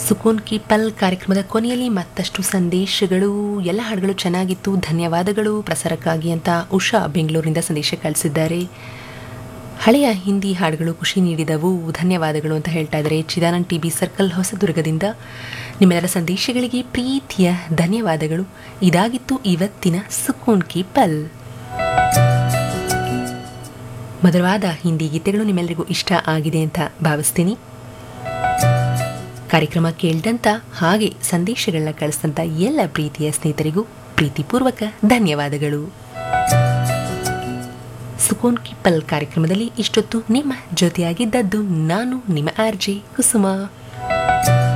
ಸುಕೂನ್ ಕಿ ಪಲ್ ಕಾರ್ಯಕ್ರಮದ ಕೊನೆಯಲ್ಲಿ ಮತ್ತಷ್ಟು ಸಂದೇಶಗಳು ಎಲ್ಲ ಹಾಡುಗಳು ಚೆನ್ನಾಗಿತ್ತು ಧನ್ಯವಾದಗಳು ಪ್ರಸಾರಕ್ಕಾಗಿ ಅಂತ ಉಷಾ ಬೆಂಗಳೂರಿನಿಂದ ಸಂದೇಶ ಕಳಿಸಿದ್ದಾರೆ ಹಳೆಯ ಹಿಂದಿ ಹಾಡುಗಳು ಖುಷಿ ನೀಡಿದವು ಧನ್ಯವಾದಗಳು ಅಂತ ಹೇಳ್ತಾ ಇದ್ದಾರೆ ಚಿದಾನಂದ್ ಟಿ ಬಿ ಸರ್ಕಲ್ ಹೊಸದುರ್ಗದಿಂದ ನಿಮ್ಮೆಲ್ಲರ ಸಂದೇಶಗಳಿಗೆ ಪ್ರೀತಿಯ ಧನ್ಯವಾದಗಳು ಇದಾಗಿತ್ತು ಇವತ್ತಿನ ಸುಕೂನ್ ಕಿ ಪಲ್ ಮಧುರವಾದ ಹಿಂದಿ ಗೀತೆಗಳು ನಿಮ್ಮೆಲ್ಲರಿಗೂ ಇಷ್ಟ ಆಗಿದೆ ಅಂತ ಭಾವಿಸ್ತೀನಿ ಕಾರ್ಯಕ್ರಮ ಕೇಳಿದಂಥ ಹಾಗೆ ಸಂದೇಶಗಳನ್ನ ಕಳಿಸಿದಂಥ ಎಲ್ಲ ಪ್ರೀತಿಯ ಸ್ನೇಹಿತರಿಗೂ ಪ್ರೀತಿಪೂರ್ವಕ ಧನ್ಯವಾದಗಳು ಸುಕೋನ್ ಕಿಪ್ಪಲ್ ಕಾರ್ಯಕ್ರಮದಲ್ಲಿ ಇಷ್ಟೊತ್ತು ನಿಮ್ಮ ಜೊತೆಯಾಗಿದ್ದದ್ದು ನಾನು ನಿಮ್ಮ ಆರ್ಜೆ ಕುಸುಮ